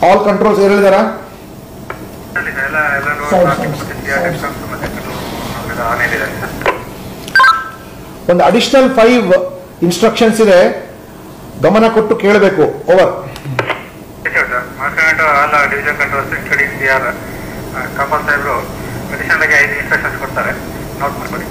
All controls ಹೇಳಿದಾರಾ ಎಲ್ಲ ಎಲ್ಲ road ಸರಿ, ಟ್ರಾಫಿಕ್ ಸರಿ, ಮತ್ತೆ ಸರಿ. ಸಿಆರ್ಎಫ್ ಮತ್ತೆ ಎಲ್ಲ ಆನ್ ಇದೆ ಸರ್ ಒಂದು ಅಡಿಷನಲ್ ಫೈವ್ ಇನ್ಸ್ಟ್ರಕ್ಷನ್ಸ್ ಇದೆ ಗಮನ ಕೊಟ್ಟು ಕೇಳಬೇಕು over sir market all division controls including C R ಕಾಪಲ್ ಸಾಹೇಬ್ರು ಅಡಿಷನಲ್ ಆಗಿ ಐದು ಇನ್ಸ್ಟ್ರಕ್ಷನ್ಸ್ ಕೊಡ್ತಾರೆ ನೋಟ್ ಮಾಡ್ಕೊಳ್ಳಿ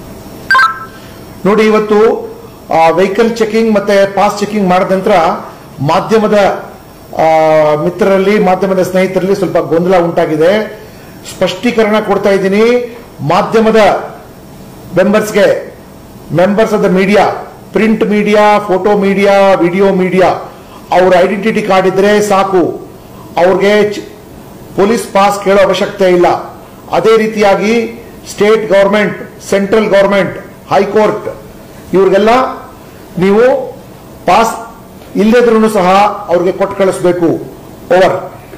ನೋಡಿ ಇವತ್ತು ವೆಹಿಕಲ್ ಚೆಕಿಂಗ್ ಮತ್ತೆ ಪಾಸ್ ಚೆಕಿಂಗ್ ಮಾಡಿದ ನಂತರ ಮಾಧ್ಯಮದ ಆ, ಮಿತ್ರರಲ್ಲಿ ಮಾಧ್ಯಮದ ಸ್ನೇಹಿತರಲ್ಲಿ ಸ್ವಲ್ಪ ಗೊಂದಲ ಉಂಟಾಗಿದೆ ಸ್ಪಷ್ಟೀಕರಣ ಕೊಡ್ತಾ ಇದ್ದೀನಿ ಮಾಧ್ಯಮದ ಮೆಂಬರ್ಸ್ಗೆ members of the media print media photo media video media ಅವ್ರ ಐಡೆಂಟಿಟಿ ಕಾರ್ಡ್ ಇದ್ರೆ ಸಾಕು ಅವ್ರಿಗೆ ಚ- ಪೊಲೀಸ್ ಪಾಸ್ ಕೇಳೋ ಅವಶ್ಯಕತೆ ಇಲ್ಲ ಅದೇ ರೀತಿಯಾಗಿ state government central government high court ಇವ್ರಿಗೆಲ್ಲ ನೀವು ಪಾಸ್ ಇಲ್ಲದಿದ್ರೂ ಸಹ ಅವ್ರಿಗೆ ಕೊಟ್ಟು ಕಳಿಸ್ಬೇಕು over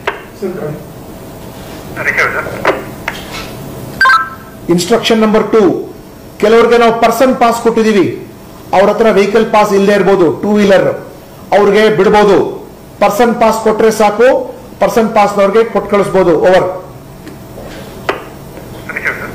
receive sir instruction number two ಕೆಲವರಿಗೆ ನಾವು ಪರ್ಸನ್ ಪಾಸ್ ಕೊಟ್ಟಿದೀವಿ ಅವ್ರ ಹತ್ರ ವೆಹಿಕಲ್ ಪಾಸ್ ಇಲ್ಲದೆ ಇರ್ಬೋದು ಟೂ ವೀಲರ್ ಅವ್ರಿಗೆ ಬಿಡ್ಬೋದು ಪರ್ಸನ್ ಪಾಸ್ ಕೊಟ್ರೆ ಸಾಕು ಪರ್ಸನ್ ಪಾಸ್ನವ್ರಿಗೆ ಕೊಟ್ಟು ಕಳಿಸ್ಬೋದು ಓವರ್ ರಿಸೀವ್ ಸರ್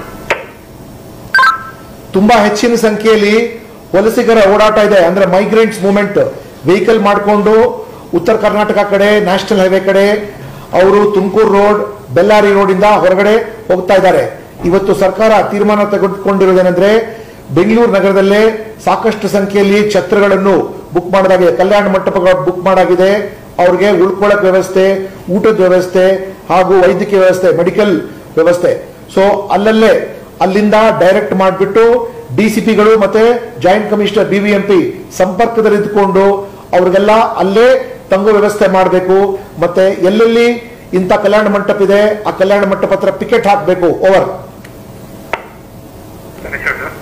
ತುಂಬಾ ಹೆಚ್ಚಿನ ಸಂಖ್ಯೆಯಲ್ಲಿ ವಲಸಿಗರ ಓಡಾಟ ಇದೆ ಅಂದ್ರೆ ಮೈಗ್ರೆಂಟ್ಸ್ ಮೂವ್ಮೆಂಟ್ ವೆಹಿಕಲ್ ಮಾಡಿಕೊಂಡು ಉತ್ತರ ಕರ್ನಾಟಕ ಕಡೆ ನ್ಯಾಷನಲ್ ಹೈವೇ ಕಡೆ ಅವರು ತುಮಕೂರು ರೋಡ್ ಬೆಳ್ಳಾರಿ ರೋಡ್ ಇಂದ ಹೊರಗಡೆ ಹೋಗ್ತಾ ಇದ್ದಾರೆ ಇವತ್ತು ಸರ್ಕಾರ ತೀರ್ಮಾನ ತೆಗೆದುಕೊಂಡಿರುವುದೇನೆಂದ್ರೆ ಬೆಂಗಳೂರು ನಗರದಲ್ಲೇ ಸಾಕಷ್ಟು ಸಂಖ್ಯೆಯಲ್ಲಿ ಛತ್ರಗಳನ್ನು ಬುಕ್ ಮಾಡಲಾಗಿದೆ ಕಲ್ಯಾಣ ಮಂಟಪಗಳು ಬುಕ್ ಮಾಡಾಗಿದೆ ಅವ್ರಿಗೆ ಉಳ್ಕೊಳ್ಳಕ್ ವ್ಯವಸ್ಥೆ ಊಟದ ವ್ಯವಸ್ಥೆ ಹಾಗೂ ವೈದ್ಯಕೀಯ ವ್ಯವಸ್ಥೆ ಮೆಡಿಕಲ್ ವ್ಯವಸ್ಥೆ ಸೊ ಅಲ್ಲಲ್ಲೇ ಅಲ್ಲಿಂದ ಡೈರೆಕ್ಟ್ ಮಾಡಿಬಿಟ್ಟು ಡಿಸಿಪಿಗಳು ಮತ್ತೆ ಜಾಯಿಂಟ್ ಕಮಿಷನರ್ ಬಿಬಿಎಂಪಿ ಸಂಪರ್ಕದಲ್ಲಿದ್ದುಕೊಂಡು ಅವ್ರಿಗೆಲ್ಲ ಅಲ್ಲೇ ತಂಗು ವ್ಯವಸ್ಥೆ ಮಾಡಬೇಕು ಮತ್ತೆ ಎಲ್ಲೆಲ್ಲಿ ಇಂಥ ಕಲ್ಯಾಣ ಮಂಟಪ ಇದೆ ಆ ಕಲ್ಯಾಣ ಮಂಟಪ ಹತ್ರ ಪಿಕೆಟ್ ಹಾಕಬೇಕು over receive sir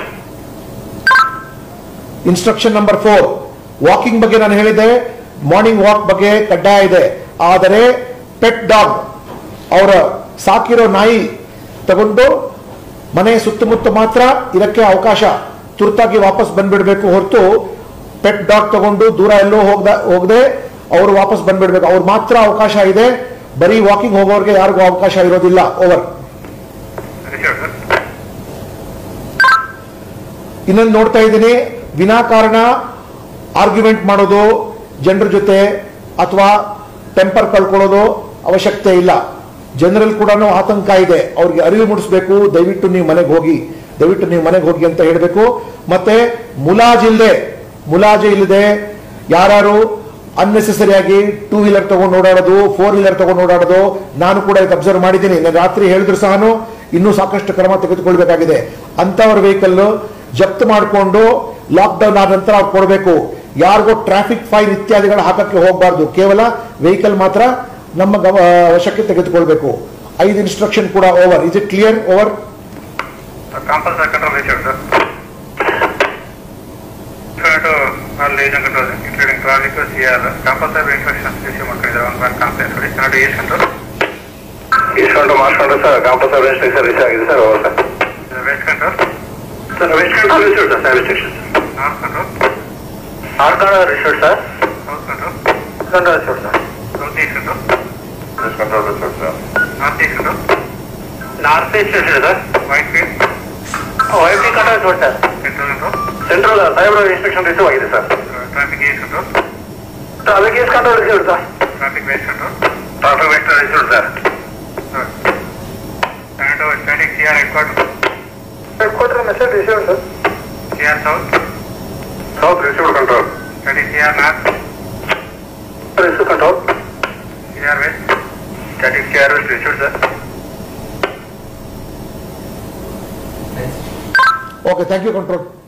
instruction number four walking ಬಗ್ಗೆ ನಾನು ಹೇಳಿದೆ ಮಾರ್ನಿಂಗ್ ವಾಕ್ ಬಗ್ಗೆ ಕಡ್ಡಾಯ ಇದೆ ಆದರೆ ಪೆಟ್ ಡಾಗ್ ಅವರ ಸಾಕಿರೋ ನಾಯಿ ತಗೊಂಡು ಮನೆ ಸುತ್ತಮುತ್ತ ಮಾತ್ರ ಇದಕ್ಕೆ ಅವಕಾಶ ತುರ್ತಾಗಿ ವಾಪಸ್ ಬಂದ್ಬಿಡ್ಬೇಕು ಹೊರತು ಪೆಟ್ ಡಾಗ್ ತಗೊಂಡು ದೂರ ಎಲ್ಲೋ ಹೋಗ್ದ ಹೋಗದೆ ಅವರು ವಾಪಸ್ ಬಂದ್ಬಿಡ್ಬೇಕು ಅವ್ರು ಮಾತ್ರ ಅವಕಾಶ ಇದೆ ಬರೀ ವಾಕಿಂಗ್ ಹೋಗೋರಿಗೆ ಯಾರಿಗೂ ಅವಕಾಶ ಇರೋದಿಲ್ಲ ಓವರ್ ರಿಸೀವ್ ಸರ್ ಇನ್ನೊಂದು ನೋಡ್ತಾ ಇದ್ದೀನಿ ವಿನಾಕಾರಣ ಆರ್ಗ್ಯುಮೆಂಟ್ ಮಾಡೋದು ಜನರ ಜೊತೆ ಅಥವಾ ಟೆಂಪರ್ ಕಳ್ಕೊಳ್ಳೋದು ಅವಶ್ಯಕತೆ ಇಲ್ಲ ಜನರಲ್ಲಿ ಕೂಡ ಆತಂಕ ಇದೆ ಅವ್ರಿಗೆ ಅರಿವು ಮೂಡಿಸ್ಬೇಕು ದಯವಿಟ್ಟು ನೀವು ಮನೆಗೆ ಹೋಗಿ ದಯವಿಟ್ಟು ನೀವು ಮನೆಗೆ ಹೋಗಿ ಅಂತ ಹೇಳಬೇಕು ಮತ್ತೆ ಮುಲಾಜಿಲ್ಲದೆ ಮುಲಾಜು ಇಲ್ಲದೆ ಯಾರು ಅನ್ನೆಸೆಸರಿಯಾಗಿ ಟೂ ವೀಲರ್ ತಗೊಂಡು ಓಡಾಡೋದು ಫೋರ್ ವೀಲರ್ ತಗೊಂಡು ಓಡಾಡೋದು ನಾನು ಕೂಡ ಇದು ಅಬ್ಸರ್ವ್ ಮಾಡಿದ್ದೀನಿ ನಾನು ರಾತ್ರಿ ಹೇಳಿದ್ರು ಸಹ ಇನ್ನೂ ಸಾಕಷ್ಟು ಕ್ರಮ ತೆಗೆದುಕೊಳ್ಬೇಕಾಗಿದೆ ಅಂತವರ ವೆಹಿಕಲ್ ಜಪ್ತ್ ಮಾಡಿಕೊಂಡು ಲಾಕ್ಡೌನ್ ಆದ ನಂತರ ಅವ್ರು ಕೊಡಬೇಕು ಯಾರಿಗೂ ಟ್ರಾಫಿಕ್ ಫೈನ್ ಇತ್ಯಾದಿಗಳು ಹಾಕಕ್ಕೆ ಹೋಗಬಾರ್ದು ಕೇವಲ ವೆಹಿಕಲ್ ಮಾತ್ರ ನಮ್ಮ ಗವ- ವಶಕ್ಕೆ ತೆಗೆದುಕೊಳ್ಬೇಕು ಐದು ಇನ್ಸ್ಟ್ರಕ್ಷನ್ ಕೂಡ over is it clear over compulsory control receive sir to all agent controls, including traffic, CR, compulsory instructions issue ಮಾಡ್ಕೊಂಡಿದ್ದಾರೆ ಒಂದು ಬ್ಯಾಂಕ್ ಕಾಂಪ್ಲೇಂಟ್ ಕೊಡಿ ಕನ್ನಡ ಈಸ್ಟ್ ಕಂಟ್ರೋಲ್ ಇಸ್ಕೊಂಡು ಮಾಡ್ಕೊಂಡು ಸರ್ ಕಾಂಪಲ್ಸರಿ ರೆಸ್ಟ್ರಿಕ್ಷನ್ ರಿಚ್ ಆಗಿದೆ sir over sir west control sir west control receive sir sir restriction north control ಆರ್ಕಾಡ receive sir south control control receive sir south east control west control receive sir north east control north east receive sir Whitefield Y P control receive sir central control central ಸಾಹೇಬ್ರ instruction receive ಆಗಿದೆ sir traffic east control traffic east control receive sir traffic West control traffic west receive sir Kannada static C R headquarter ಕೊಟ್ಟರೆ message receive sir C R south south receive control static C R north receive control C R west static C R west receive sir okay thank you control